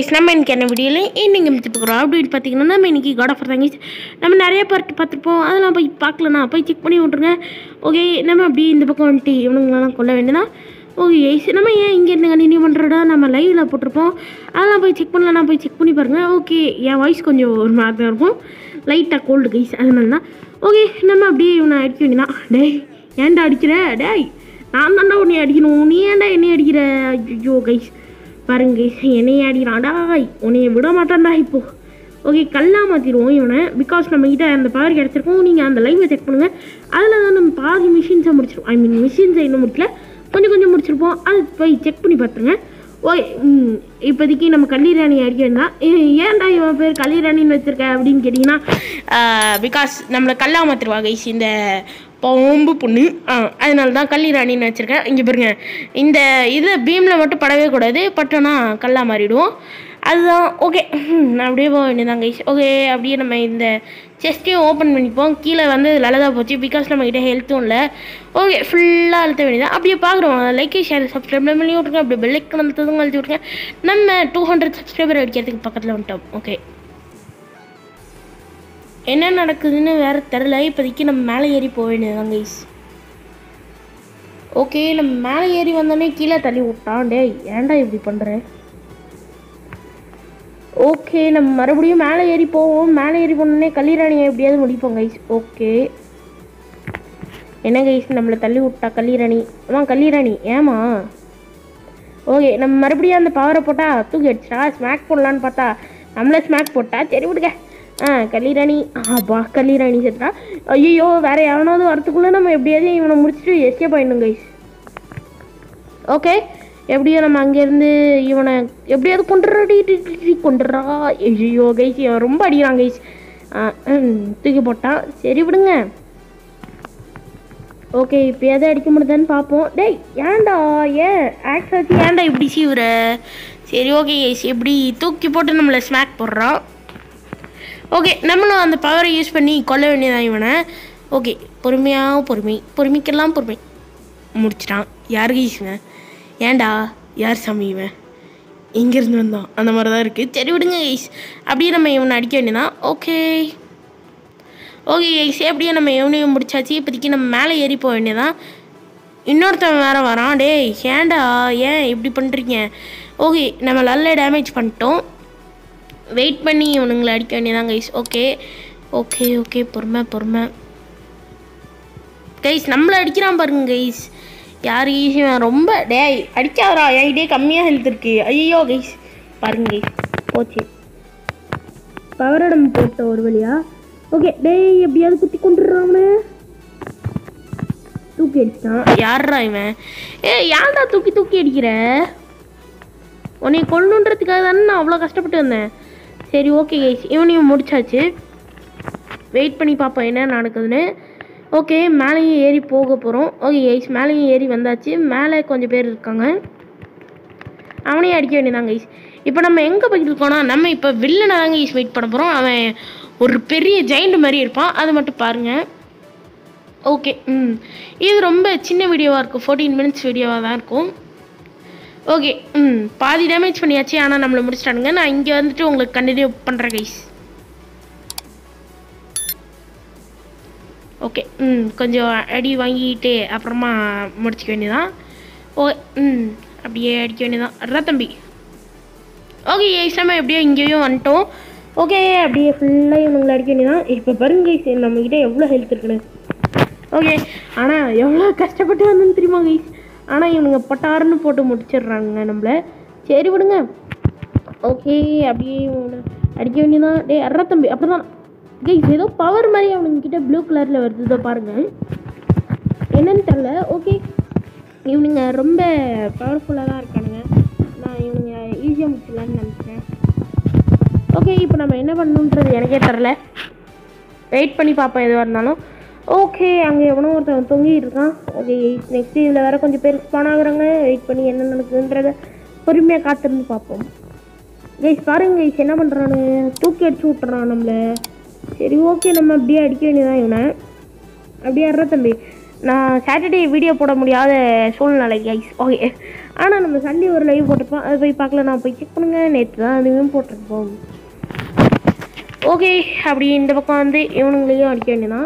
guys நம்ம இன்னைக்கு என்ன வீடியோவில் இன்னைக்கு மித்து பார்க்குறோம் அப்படின்னு பார்த்தீங்கன்னா நம்ம இன்னைக்கு காட் ஆஃபர் தாங்க நம்ம நிறைய பார்த்து பார்த்துருப்போம் அதெல்லாம் போய் பார்க்கலண்ணா போய் செக் பண்ணி விட்ருங்க ஓகே நம்ம அப்படி இந்த பக்கம் வந்துட்டு இவனுங்களெல்லாம் கொல்ல வேண்டியதான் ஓகே கைஸ் நம்ம ஏன் இங்கே இருந்து கண்டினியூ பண்ணுறடா நம்ம லைவில் போட்டிருப்போம் அதெல்லாம் போய் செக் பண்ணலாம் போய் செக் பண்ணி பாருங்கள் ஓகே என் வாய்ஸ் கொஞ்சம் ஒரு மாதிரி தான் இருக்கும் லைட்டாக கோல்டு கைஸ் அதனால தான் ஓகே நம்ம அப்படியே இவனை அடிக்க வேண்டியதான் டேய் ஏன்டா அடிக்கிற டேய் நான் தான்டா உன்னை அடிக்கணும் நீ ஏன்டா என்னை அடிக்கிற ஐயோ கைஸ் பாருங்க கைஸ் என்னைய அடிக்கிறான்டா உன்னைய விட மாட்டான்டா இப்போ ஓகே கல்லா மாற்றிடுவோம் இவனை பிகாஸ் நம்மக்கிட்ட அந்த பவர் கிடச்சிருக்கோம் நீங்கள் அந்த லைவை செக் பண்ணுங்கள் அதில் தான் நம்ம பாதி மிஷின்ஸை முடிச்சிருப்போம் ஐ மீன் மிஷின்ஸை இன்னும் முடிக்கல கொஞ்சம் கொஞ்சம் முடிச்சிருப்போம் அது போய் செக் பண்ணி பார்த்துருங்க ஓகே ம், இப்போதைக்கு நம்ம கல்லீராணி அடிக்க வேண்டாம் ஏ- ஏன்டா இவன் பேர் கல்லீராணின்னு வச்சிருக்க அப்படின்னு கேட்டிங்கன்னா பிகாஸ் நம்மளை கல்லா மாற்றிருவா கைஸ் இந்த பாம்பு பொண்ணு ஆ அதனால தான் கல்லீராணின்னு வச்சுருக்கேன் இங்கே பாருங்க இந்த இது பீமில் மட்டும் படவே கூடாது பட்டோன்னா கல்லா மாறிடுவோம் அதுதான் ஓகே நான் அப்படியே போக வேண்டியதான் கைஸ் ஓகே அப்படியே நம்ம இந்த செஸ்ட்டையும் ஓப்பன் பண்ணிப்போம் கீழே வந்து நல்லதாக போச்சு பிகாஸ் நம்மக்கிட்ட ஹெல்த்தும் இல்லை ஓகே ஃபுல்லாக அழுத்த வேண்டியதான் அப்படியே பார்க்குறோம் லைக் ஷேர் சப்ஸ்கிரைப் பண்ணி விட்ருங்க அப்படியே பெல்லைக்கன் அழுத்ததும் அழுத்தி விட்ருங்க நம்ம டூ ஹண்ட்ரட் சப்ஸ்கிரைபர் அடிக்கிறதுக்கு பக்கத்தில் வந்துட்டோம் ஓகே என்ன நடக்குதுன்னு வேற தெரில இப்போதைக்கு நம்ம மேலே ஏறி போக வேண்டியதுதான் கைஸ் ஓகே நம்ம மேலே ஏறி வந்தோடனே கீழே தள்ளி விட்டான் டேய் ஏன்டா இப்படி பண்ணுற ஓகே நம்ம மறுபடியும் மேலே ஏறி போவோம் மேலே ஏறி போனோடனே கல்லீராணியை எப்படியாவது முடிப்போம் கைஸ் ஓகே என்ன கைஸ் நம்மளை தள்ளி விட்டா கல்லீராணி ஆமாம் கல்லீராணி ஏமா ஓகே நம்ம மறுபடியும் அந்த பவரை போட்டால் தூக்கி அடிச்சிட்டா ஸ்மாக் போடலான்னு பார்த்தா நம்மளே ஸ்மாக் போட்டா சரி விடுங்க ஆ கல்லீராணி ஆப்பா கல்லீராணி செத்தா ஐயோ வேற எவனாவது வரத்துக்குள்ளே நம்ம எப்படியாவது இவனை முடிச்சுட்டு எஸ்கேப் ஆயிடணும் கைஸ் ஓகே எப்படியோ நம்ம அங்கேருந்து இவனை எப்படியாவது கொண்டுறாடி கொண்டுறா ஐயோ கைஸ் இவன் ரொம்ப அடிக்கிறான் கைஸ் தூக்கி போட்டான் சரி விடுங்க ஓகே இப்போ எதை அடிக்க முடியுதான்னு பார்ப்போம் டேய் ஏன்டா ஏன் ஆக்ஸ் வச்சு ஏன்டா இப்படி சீவுற சரி ஓகே கைஸ் எப்படி தூக்கி போட்டு நம்மளை ஸ்மாக் போடுறான் ஓகே நம்மளும் அந்த பவரை யூஸ் பண்ணி கொல்ல வேண்டியதான் இவனை ஓகே பொறுமையாக பொறுமை பொறுமைக்கெல்லாம் பொறுமை முடிச்சிட்டான் யார் கைஸுவன் ஏன்டா யார் சாமி இவன் எங்கேருந்து வந்தோம் அந்த மாதிரி தான் இருக்குது சரி விடுங்க கைஸ் அப்படியே நம்ம இவனை அடிக்க வேண்டியதான் ஓகே ஓகே கைஸ் அப்படியே நம்ம இவனையும் முடிச்சாச்சு இப்போதைக்கு நம்ம மேலே ஏறி போக வேண்டியதான் இன்னொருத்தவன் வேறு வரான் டேய் ஏன்டா ஏன் இப்படி பண்ணுறீங்க ஓகே நம்ம நல்ல டேமேஜ் பண்ணிட்டோம் வெயிட் பண்ணி இவனுங்களை அடிக்க வேண்டியதான் கைஸ் ஓகே ஓகே ஓகே பொறுமை பொறுமை கைஸ் நம்மளை அடிக்கிறான் பாருங்க கைஸ் யார் கைஸ் இவன் ரொம்ப டேய் அடிக்காதடா என்கிட்டயே கம்மியாக ஹெல்த் இருக்கு ஐயோ கைஸ் பாருங்க கைஸ் போச்சு பவரடம் போட்ட ஒரு வழியா ஓகே டேய் எப்படியாவது குத்தி கொண்டுடுறான் தூக்கி அடிச்சிட்டான் யாரா இவன் ஏ யாரா தூக்கி தூக்கி அடிக்கிற உன்னை கொல்லணுன்றதுக்காக தானே நான் அவ்வளோ கஷ்டப்பட்டு வந்தேன் சரி ஓகே கைஸ் இவனையும் முடிச்சாச்சு வெயிட் பண்ணி பார்ப்போம் என்ன நடக்குதுன்னு ஓகே மேலேயும் ஏறி போக போகிறோம் ஓகே கைஸ் மேலேயும் ஏறி வந்தாச்சு மேலே கொஞ்சம் பேர் இருக்காங்க அவனையும் அடிக்க வேண்டியதான் கைஸ் இப்போ நம்ம எங்கே போயிட்டு இருக்கோம்னா நம்ம இப்போ வில்லனை தாங்க கைஸ் வெயிட் பண்ண போகிறோம் அவன் ஒரு பெரிய ஜெயிண்ட் மாதிரி இருப்பான் அதை மட்டும் பாருங்கள் ஓகே ம் இது ரொம்ப சின்ன வீடியோவாக இருக்கும் ஃபோர்டீன் மினிட்ஸ் வீடியோவாக தான் இருக்கும் ஓகே ம் பாதி டேமேஜ் பண்ணியாச்சு ஆனால் நம்மளை முடிச்சிட்டானுங்க நான் இங்கே வந்துட்டு உங்களுக்கு கண்டினியூ பண்ணுறேன் கைஸ் ஓகே ம் கொஞ்சம் அடி வாங்கிட்டு அப்புறமா முடிச்சிக்க வேண்டியதான் ஓ ம் அப்படியே அடிக்க வேண்டியதான் அட்ரா தம்பி ஓகே ஏசாமல் எப்படியோ இங்கேயும் வந்துட்டோம் ஓகே அப்படியே ஃபுல்லாக இவங்களை அடிக்க வேண்டியதான் இப்போ பாருங்க கைஸ் நம்மக்கிட்ட எவ்வளோ ஹெல்த் இருக்குன்னு ஓகே ஆனால் எவ்வளோ கஷ்டப்பட்டு வந்தோன்னு தெரியுமா கைஸ் ஆனால் இவனுங்க பட்டாருன்னு போட்டு முடிச்சிடுறாங்க நம்மளை சரி விடுங்க ஓகே அப்படியே இவனை அடிக்க வேண்டியதான் டேய் அறா தம்பி அப்படி தான் கைஸ் ஏதோ பவர் மாதிரி அவனுங்க கிட்ட ப்ளூ கலரில் வருது இதோ பாருங்க என்னன்னு தெரில ஓகே இவனுங்க ரொம்ப பவர்ஃபுல்லாக தான் இருக்கானுங்க நான் இவனுங்க ஈஸியாக முடிச்சிடலான்னு நினச்சேன் ஓகே இப்போ நம்ம என்ன பண்ணணுன்றது எனக்கே தெரில வெயிட் பண்ணி பார்ப்போம் எதுவாக இருந்தாலும் ஓகே அங்கே எவனோ ஒருத்தன் தொங்கிட்டு இருக்கான் ஓகே நெக்ஸ்ட் இதில் வேற கொஞ்சம் பேர் ஸ்பான் ஆகுறாங்க வெயிட் பண்ணி என்ன நடக்குதுன்றத பொறுமையாக காத்திருந்து பார்ப்போம் கைஸ் பாருங்க கைஸ் என்ன பண்ணுறானு தூக்கி அடிச்சு விட்டுறான் நம்மள சரி ஓகே நம்ம அப்படியே அடிக்க வேண்டியதான் இவனை அப்படியே அற தம்பி நான் சாட்டர்டே வீடியோ போட முடியாத சூழ்நிலை கைஸ் ஓகே ஆனால் நம்ம சண்டே ஒரு லைவ் போட்டிருப்போம் அதை போய் பார்க்கல நான் போய் செக் பண்ணுங்க நேற்று தான் அதுவும் போட்டிருப்போம் ஓகே அப்படி இந்த பக்கம் வந்து இவனுங்களையும் அடிக்க வேண்டியதான்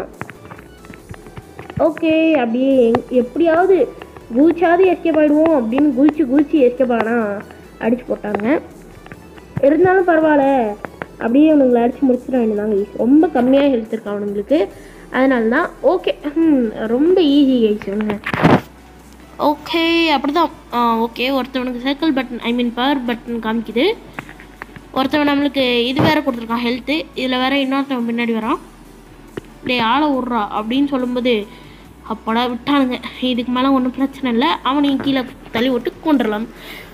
ஓகே அப்படியே எங்- எப்படியாவது குதிச்சாவது எஸ்கேப் ஆகிடுவோம் அப்படின்னு குதிச்சு குதிச்சு எஸ்கேப் ஆனால் அடிச்சு போட்டாங்க இருந்தாலும் பரவாயில்ல அப்படியே அவனுங்களை அடிச்சு முடிச்சிட வேண்டியதாங்க கைஸ் ரொம்ப கம்மியாக ஹெல்த் இருக்கா அவனுங்களுக்கு அதனால தான் ஓகே ரொம்ப ஈஸி கைஸ் இவனுங்க ஓகே அப்படிதான் ஓகே ஒருத்தவனுக்கு circle button I mean power button காமிக்குது ஒருத்தவன் நம்மளுக்கு இது வேற கொடுத்துருக்கான் ஹெல்த்து இதில் வேற இன்னொருத்தவன் பின்னாடி வரான் டேய் ஆளை விட்றா அப்படின்னு சொல்லும்போது அப்படா விட்டானுங்க இதுக்கு மேலே ஒன்றும் பிரச்சனை இல்லை அவனையும் கீழே தள்ளி விட்டு கொண்டுடலாம்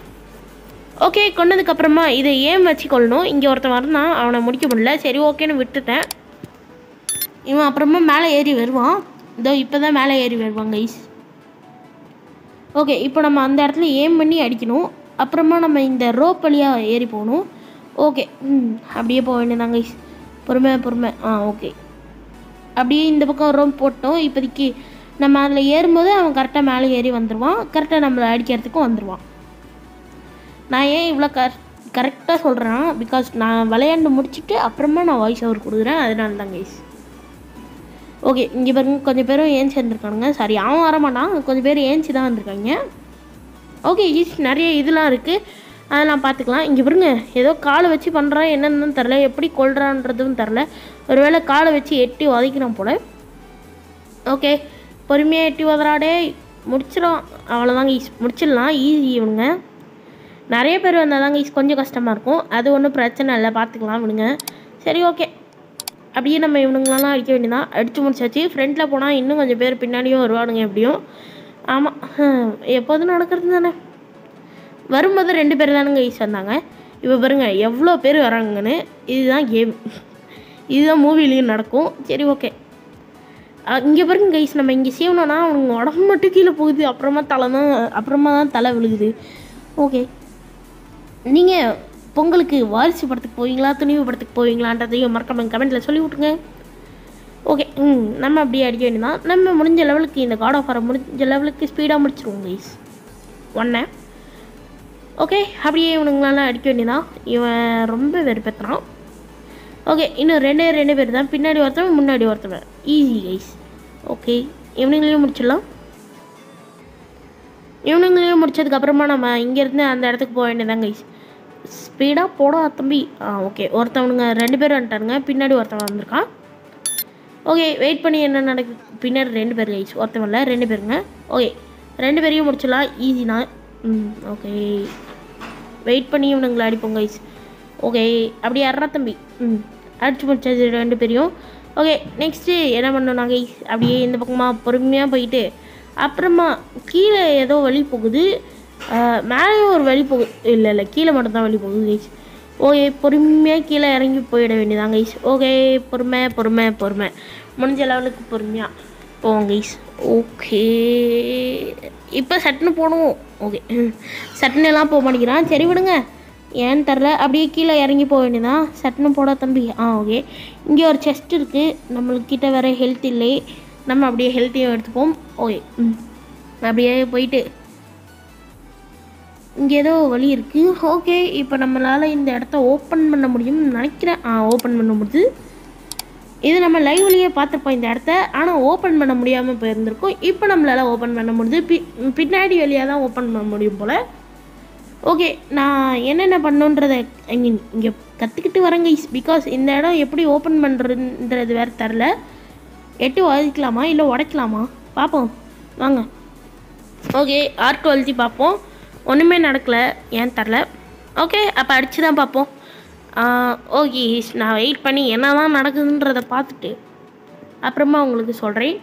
ஓகே கொண்டதுக்கப்புறமா இதை ஏன் வச்சு கொள்ளணும் இங்கே ஒருத்தன் வரணும் அவனை முடிக்க முடியல சரி ஓகேன்னு விட்டுட்டேன் இவன் அப்புறமா மேலே ஏறி வருவான் இதோ இப்போ தான் மேலே ஏறி வருவான் கைஸ் ஓகே இப்போ நம்ம அந்த இடத்துல ஏம் பண்ணி அடிக்கணும் அப்புறமா நம்ம இந்த ரோப் வழியாக ஏறி போகணும் ஓகே ம் அப்படியே போக வேண்டியதாங்க கைஸ் பொறுமை பொறுமை ஆ ஓகே அப்படியே இந்த பக்கம் ரோப் போட்டோம் இப்போதைக்கு நம்ம அதில் ஏறும்போது அவன் கரெக்டாக மேலே ஏறி வந்துடுவான் கரெக்டாக நம்மளை அடிக்கிறதுக்கும் வந்துடுவான் நான் ஏன் இவ்வளோ கர் கரெக்டாக சொல்கிறேன்னா பிகாஸ் நான் விளையாண்டு முடிச்சுட்டு அப்புறமா நான் வாய்ஸ் ஓவர் கொடுக்குறேன் அதனால தான் கைஸ் ஓகே இங்கே பாருங்க கொஞ்சம் பேரும் ஏஞ்சி வந்திருக்கானுங்க சாரி அவன் வரமாட்டான் கொஞ்சம் பேர் ஏஞ்சி தான் வந்திருக்காங்க ஓகே ஈஸ் நிறைய இதெல்லாம் இருக்குது அதெல்லாம் பார்த்துக்கலாம் இங்கே பாருங்க ஏதோ காலை வச்சு பண்ணுறான் என்னன்னு தெரில எப்படி கொள்றான்றதும் தெரில ஒருவேளை காலை வச்சு எட்டி உதைக்கிறான் போல ஓகே பொறுமையாக எட்டி உதறாடே முடிச்சிடும் அவ்வளோதாங்க ஈஸ் முடிச்சிடலாம் ஈஸி இவனுங்க நிறைய பேர் வந்தால் தாங்க ஈஸ் கொஞ்சம் கஷ்டமாக இருக்கும் அது ஒன்றும் பிரச்சனை இல்லை பார்த்துக்கலாம் இவனுங்க சரி ஓகே அப்படியே நம்ம இவனுங்களெல்லாம் அடிக்க வேண்டியதான் அடித்து முடிச்சாச்சு ஃப்ரண்ட்டில் போனால் இன்னும் கொஞ்சம் பேர் பின்னாடியும் வருவானுங்க எப்படியும் ஆமாம் எப்போதும் நடக்கிறது தானே வரும்போது ரெண்டு பேர் தானுங்க ஈஸ் வந்தாங்க இப்போ பாருங்க எவ்வளோ பேர் வராங்கன்னு இதுதான் கேம் இதுதான் மூவிலையும் நடக்கும் சரி ஓகே இங்கே பாருங்க கைஸ் நம்ம இங்கே சீவனோன்னா அவனுங்க உடம்பு மட்டும் கீழே போகுது அப்புறமா தலை தான் அப்புறமா தான் தலை விழுகுது ஓகே நீங்கள் பொங்கலுக்கு வாரிசு படத்துக்கு போவீங்களா துணிவு படத்துக்கு போவீங்களான்றதையும் மறக்காம கமெண்ட்டில் சொல்லி விட்ருங்க ஓகே ம் நம்ம அப்படியே அடிக்க வேண்டியதான் நம்ம முடிஞ்ச லெவலுக்கு இந்த காட் ஆஃப் ஆரை முடிஞ்ச லெவலுக்கு ஸ்பீடாக முடிச்சிருவோம் கைஸ் ஒன்றை ஓகே அப்படியே இவனுங்களால அடிக்க வேண்டியதான் இவன் ரொம்ப வெறுப்பேற்றுறான் ஓகே இன்னும் ரெண்டே ரெண்டு பேர் தான் பின்னாடி ஒருத்தவன் முன்னாடி ஒருத்தவன் ஈஸி கைஸ் ஓகே இவனுங்களையும் முடிச்சிடலாம் இவனுங்களையும் முடிச்சதுக்கப்புறமா நம்ம இங்கேருந்து அந்த இடத்துக்கு போக வேண்டியதான் கைஸ் ஸ்பீடாக போடா தம்பி ஆ ஓகே ஒருத்தவனுங்க ரெண்டு பேர் வந்துட்டானுங்க பின்னாடி ஒருத்தவன் வந்திருக்கான் ஓகே வெயிட் பண்ணி என்ன நடக்குது பின்னாடி ரெண்டு பேர் கைஸ் ஒருத்தவன் இல்லை ரெண்டு பேருங்க ஓகே ரெண்டு பேரையும் முடிச்சிடலாம் ஈஸி தான் ம் ஓகே வெயிட் பண்ணி இவனுங்களை அடிப்போம் கைஸ் ஓகே அப்படியே அறா தம்பி ம் அடிச்சு முடிச்சாச்சு ரெண்டு பேரையும் ஓகே நெக்ஸ்ட்டு என்ன பண்ணணும் கைஸ் அப்படியே இந்த பக்கமாக பொறுமையாக போயிட்டு அப்புறமா கீழே ஏதோ வழி போகுது ஆஹ் மேலேயும் ஒரு வழி போகுது இல்லை இல்லை கீழே மட்டும் தான் வழி போகுது கைஸ் ஓகே பொறுமையாக கீழே இறங்கி போயிட வேண்டியதான் கைஸ் ஓகே பொறுமை பொறுமை பொறுமை முடிஞ்ச லெவலுக்கு பொறுமையாக போவோம் கைஸ் ஓகே இப்போ சட்டுன்னு போகணும் ஓகே சட்டுன்னு எல்லாம் போக மாட்டேங்கிறான் சரி விடுங்க ஏன்னு தெரில அப்படியே கீழே இறங்கி போக வேண்டியதான் சட்டுன்னு போட தம்பி ஆ ஓகே இங்கே ஒரு செஸ்ட் இருக்குது நம்மளுக்கு கிட்ட வேற ஹெல்த் இல்லை நம்ம அப்படியே ஹெல்த்தையும் எடுத்துப்போம் ஓகே ம் அப்படியே போயிட்டு இங்கே ஏதோ வழி இருக்குது ஓகே இப்போ நம்மளால் இந்த இடத்த ஓப்பன் பண்ண முடியும்னு நினைக்கிறேன் ஆ ஓப்பன் பண்ண முடியுது இது நம்ம லைவ்லேயே பார்த்துருப்போம் இந்த இடத்த ஆனால் ஓப்பன் பண்ண முடியாமல் போயிருந்திருக்கோம் இப்போ நம்மளால் ஓப்பன் பண்ண முடியுது பி பின்னாடி வழியாக தான் ஓப்பன் பண்ண முடியும் போல் ஓகே நான் என்னென்ன பண்ணுன்றதை ஐ மீன் இங்கே கற்றுக்கிட்டு வரேங்க பிகாஸ் இந்த இடம் எப்படி ஓப்பன் பண்ணுறதுன்றது வேறு தெரில எட்டு உதைக்கலாமா இல்லை உடைக்கலாமா பார்ப்போம் வாங்க ஓகே ஆர்ட் அழுத்தி பார்ப்போம் ஒன்றுமே நடக்கலை ஏன் தெரில ஓகே அப்போ அடித்து தான் பார்ப்போம் ஓகே நான் வெயிட் பண்ணி என்ன தான் நடக்குதுன்றதை பார்த்துட்டு அப்புறமா உங்களுக்கு சொல்கிறேன்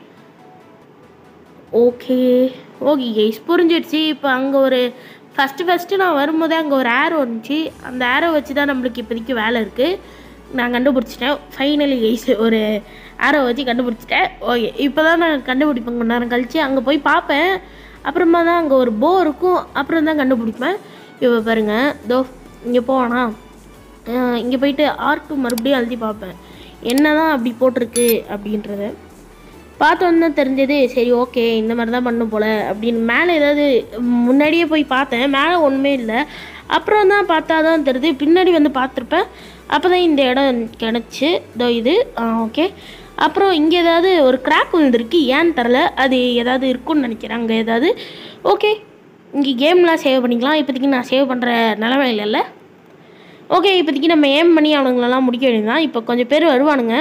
ஓகே ஓகே கைஸ் புரிஞ்சிடுச்சு இப்போ அங்கே ஒரு ஃபஸ்ட்டு ஃபஸ்ட்டு நான் வரும்போதே அங்கே ஒரு ஏரோ இருந்துச்சு அந்த ஏரோ வச்சு தான் நம்மளுக்கு இப்போதைக்கு வேலை இருக்குது நான் கண்டுபிடிச்சிட்டேன் ஃபைனலி கைஸ் ஒரு ஏரோ வச்சு கண்டுபிடிச்சிட்டேன் ஓகே இப்போ தான் நான் கண்டுபிடிப்பேன் கொஞ்ச நேரம் கழித்து அங்கே போய் பார்ப்பேன் அப்புறமா தான் அங்கே ஒரு போ இருக்கும் அப்புறம் தான் கண்டுபிடிப்பேன் இப்போ பாருங்கள் தோ இங்கே போவானா இங்கே போயிட்டு ஆர் டூ மறுபடியும் எழுதி பார்ப்பேன் என்ன தான் அப்படி போட்டிருக்கு அப்படின்றத பார்த்து வந்து தான் தெரிஞ்சது சரி ஓகே இந்த மாதிரி தான் பண்ணும் போல் அப்படின்னு மேலே ஏதாவது முன்னாடியே போய் பார்த்தேன் மேலே ஒன்றுமே இல்லை அப்புறம் தான் பார்த்தா தான் தெரியுது பின்னாடி வந்து பார்த்துருப்பேன் அப்போ தான் இந்த இடம் கிடச்சி இதோ இது ஓகே அப்புறம் இங்கே ஏதாவது ஒரு கிராக் விழுந்திருக்கு ஏன்னு தெரில அது ஏதாவது இருக்கும்னு நினைக்கிறேன் அங்கே ஏதாவது ஓகே இங்கே கேம்லாம் சேவ் பண்ணிக்கலாம் இப்போதைக்கு நான் சேவ் பண்ணுற நிலமையில இல்லை ஓகே இப்போதைக்கு நம்ம ஏம் பண்ணி அவனுங்களெல்லாம் முடிக்க வேண்டியதுதான் இப்போ கொஞ்சம் பேர் வருவானுங்க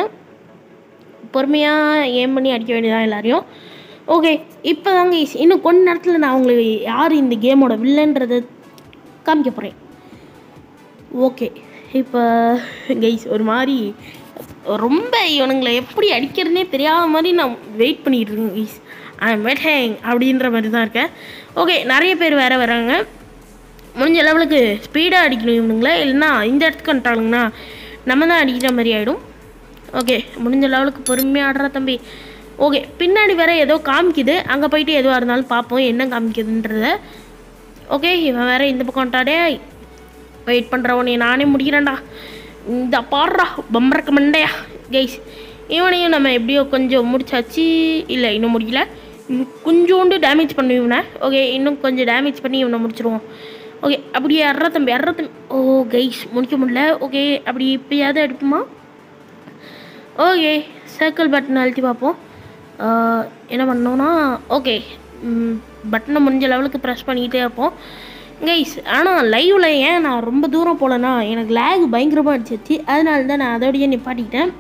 பொறுமையாக ஏம் பண்ணி அடிக்க வேண்டியதான் எல்லாரையும் ஓகே இப்போ தாங்க இன்னும் கொஞ்ச நேரத்தில் நான் உங்களுக்கு யார் இந்த கேமோட வில்லன்றதை காமிக்க போகிறேன் ஓகே இப்போ கைஸ் ஒரு மாதிரி ரொம்ப இவனுங்களை எப்படி அடிக்கிறதுனே தெரியாத மாதிரி நான் வெயிட் பண்ணிட்டு இருக்கேன் கைஸ் ஐ வெயிட்டிங் அப்படின்ற மாதிரி தான் இருக்கேன் ஓகே நிறைய பேர் வேறு வராங்க முடிஞ்ச லெவலுக்கு ஸ்பீடாக அடிக்கணும் இவனுங்களே இல்லைன்னா இந்த இடத்துக்கு வந்துட்டானுங்கன்னா நம்ம தான் அடிக்கிற மாதிரி ஆகிடும் ஓகே முடிஞ்ச லெவலுக்கு பொறுமையாக ஆடுறா தம்பி ஓகே பின்னாடி வேற ஏதோ காமிக்குது அங்கே போயிட்டு எதுவாக இருந்தாலும் பார்ப்போம் என்ன காமிக்குதுன்றத ஓகே இவன் வேற இந்த பக்கம் வந்துட்டாடே வெயிட் பண்ணுறவனே நானே முடிக்கிறேன்டா இந்த பாடுறா பம்பரக்க மண்டையா கைஸ் இவனையும் நம்ம எப்படியோ கொஞ்சம் முடிச்சாச்சு இல்லை இன்னும் முடியல இன்னும் கொஞ்சோண்டு டேமேஜ் பண்ணி இவனை ஓகே இன்னும் கொஞ்சம் டேமேஜ் பண்ணி இவனை முடிச்சிருவோம் ஓகே அப்படியே அற தம்பி அற தம்பி ஓ கைஸ் முடிக்க முடியல ஓகே அப்படி இப்பயாவது எடுப்புமா ஓகே சர்க்கிள் பட்டன் அழுத்தி பார்ப்போம் ஆஹ், என்ன பண்ணோன்னா ஓகே பட்டனை முடிஞ்ச லெவலுக்கு ப்ரெஸ் பண்ணிக்கிட்டே இருப்போம் கைஸ் ஆனால் லைவில் ஏன் நான் ரொம்ப தூரம் போகலன்னா எனக்கு லேக் பயங்கரமாக அடிச்சிருச்சு அதனால தான் நான் அதோடய நிப்பாட்டிக்கிட்டேன்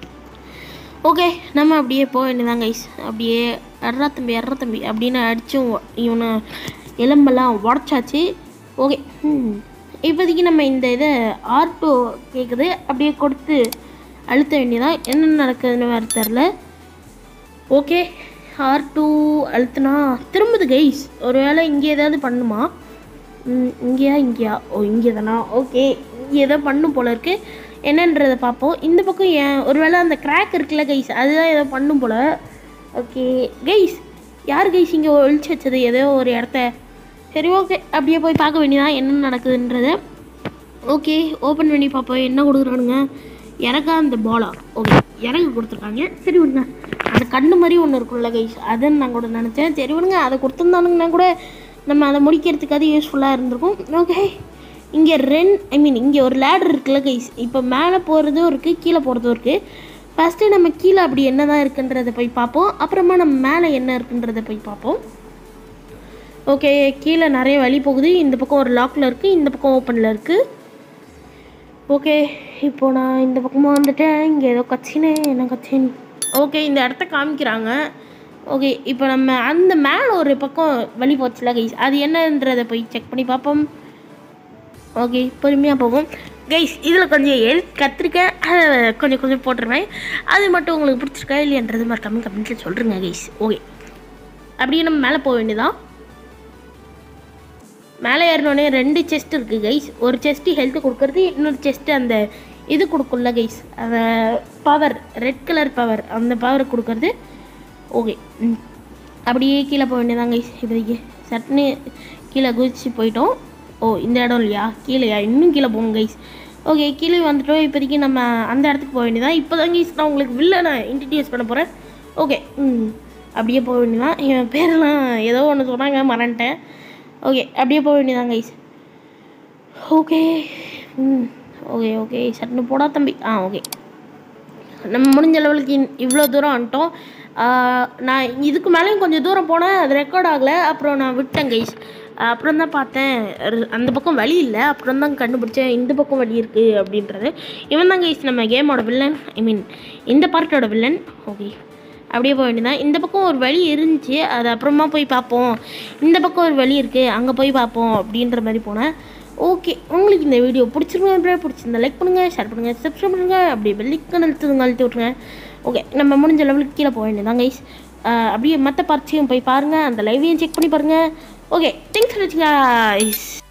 ஓகே நம்ம அப்படியே போக வேண்டியதான் கைஸ் அப்படியே அட்ரா தம்பி அட்ரா தம்பி அப்படின்னு அடிச்சும் இவனை எலும்பெல்லாம் உடச்சாச்சு ஓகே ம் இப்போதைக்கு நம்ம இந்த இதை ஆர்டோ கேட்குது அப்படியே கொடுத்து அழுத்த வேண்டியதான் என்ன நடக்குதுன்னு வேறு தெரில ஓகே ஆர் டூ அழுத்துனா திரும்புது கைஸ் ஒருவேளை இங்கே ஏதாவது பண்ணுமா ம், இங்கேயா இங்கேயா ஓ இங்கே தானா ஓகே இங்கே ஏதோ பண்ணும் போல இருக்கு என்னன்றதை பார்ப்போம் இந்த பக்கம் ஏன் ஒருவேளை அந்த கிராக் இருக்குல்ல கைஸ் அதுதான் ஏதோ பண்ணும் போல ஓகே கைஸ் யார் கைஸ் இங்கே ஒழிச்சு வச்சது ஏதோ ஒரு இடத்த சரி ஓகே அப்படியே போய் பார்க்க வேண்டியதான் என்ன நடக்குதுன்றதை ஓகே ஓப்பன் பண்ணி பார்ப்போம் என்ன கொடுக்குறானுங்க எனக்கா அந்த பாலா ஓகே எனக்கு கொடுத்துருக்காங்க சரி விடுங்க அந்த கண்ணு மாதிரி ஒன்று இருக்கும்ல கைஸ் அதுன்னு நான் கூட நினச்சேன் சரி விடுங்க அதை கொடுத்துருந்தானுங்கன்னா கூட நம்ம அதை முடிக்கிறதுக்கு அது யூஸ்ஃபுல்லாக இருந்திருக்கும் ஓகே இங்கே ரென் ஐ மீன் இங்கே ஒரு லேடர் இருக்குல்ல கைஸ் இப்போ மேலே போகிறதும் இருக்குது கீழே போகிறதும் இருக்குது ஃபஸ்ட்டு நம்ம கீழே அப்படி என்ன தான் இருக்குன்றதை போய் பார்ப்போம் அப்புறமா நம்ம மேலே என்ன இருக்குன்றதை போய் பார்ப்போம் ஓகே கீழே நிறைய வழி போகுது இந்த பக்கம் ஒரு லாக்கில் இருக்குது இந்த பக்கம் ஓப்பனில் இருக்குது ஓகே இப்போ நான் இந்த பக்கமாக வந்துட்டேன் இங்கே ஏதோ கட்சினே என்ன கட்சின் ஓகே இந்த இடத்த காமிக்கிறாங்க ஓகே இப்போ நம்ம அந்த மேலே ஒரு பக்கம் வழி போச்சுல கைஸ் அது என்னன்றதை போய் செக் பண்ணி பார்ப்போம் ஓகே பொறுமையாக போகும் கைஸ் இதில் கொஞ்சம் எழு கற்றுருக்கேன் அதை கொஞ்சம் கொஞ்சம் போட்டுருவேன் அது மட்டும் உங்களுக்கு பிடிச்சிருக்கா இல்லையன்றது மறக்காம கமெண்ட்டில் சொல்கிறேங்க கைஸ் ஓகே அப்படியே நம்ம மேலே போக வேண்டியதான் மேலே ஏறினோடனே ரெண்டு செஸ்ட் இருக்குது கைஸ் ஒரு செஸ்ட்டு ஹெல்த்து கொடுக்கறது இன்னொரு செஸ்ட்டு அந்த இது கொடுக்கும்ல கைஸ் அந்த பவர் ரெட் கலர் பவர் அந்த பவர் கொடுக்கறது ஓகே ம் அப்படியே கீழே போக வேண்டியதான் கைஸ் இப்போதைக்கு சட்டுன்னு கீழே குதிச்சு போயிட்டோம் ஓ இந்த இடம் இல்லையா கீழேயா இன்னும் கீழே போங்க கைஸ் ஓகே கீழே வந்துட்டோம் இப்போதைக்கு நம்ம அந்த இடத்துக்கு போக வேண்டியதான் இப்போ தான் கைஸ் நான் உங்களுக்கு வில்லனை இன்ட்ரடியூஸ் பண்ண போகிறேன் ஓகே ம் அப்படியே போக வேண்டியதான் என் பேரெல்லாம் ஏதோ ஒன்று சொன்னாங்க மறந்துட்டேன் ஓகே அப்படியே போக வேண்டியதான் கைஸ் ஓகே ம் ஓகே ஓகே சட்டுன்னு போடா தம்பி ஆ ஓகே நம்ம முடிஞ்ச லெவலுக்கு இவ்வளோ தூரம் வந்துட்டோம் ஆ, நான் இதுக்கு மேலேயும் கொஞ்சம் தூரம் போனேன் அது ரெக்கார்ட் ஆகலை அப்புறம் நான் விட்டேன் கைஸ் அப்புறம் தான் பார்த்தேன் ரு- அந்த பக்கம் வழி இல்லை அப்புறம் தான் கண்டுபிடிச்சேன் இந்த பக்கம் வழி இருக்குது அப்படின்றது இவன் தான் கைஸ் நம்ம கேமோட வில்லன் ஐ மீன் இந்த பார்ட்டோட வில்லன் ஓகே அப்படியே போக வேண்டியதான் இந்த பக்கம் ஒரு வழி இருந்துச்சு அது அப்புறமா போய் பார்ப்போம் இந்த பக்கம் ஒரு வழி இருக்குது அங்கே போய் பார்ப்போம் அப்படின்ற மாதிரி போனேன் ஓகே உங்களுக்கு இந்த வீடியோ பிடிச்சிருங்க பிடிச்சிருந்தா லைக் பண்ணுங்கள் ஷேர் பண்ணுங்கள் சப்ஸ்கிரைப் பண்ணுங்கள் அப்படியே பெல்லிக்கன் அழுத்துங்க அழுத்தி விட்ருங்க ஓகே நம்ம முடிஞ்ச லெவலுக்கு கீழே போக வேண்டியதான் கைஸ் அப்படியே மற்ற பார்ட்ஸையும் போய் பாருங்கள் அந்த லைவையும் செக் பண்ணி பாருங்கள் ஓகே தேங்க்ஸ் ஃபார் வாட்சிங் guys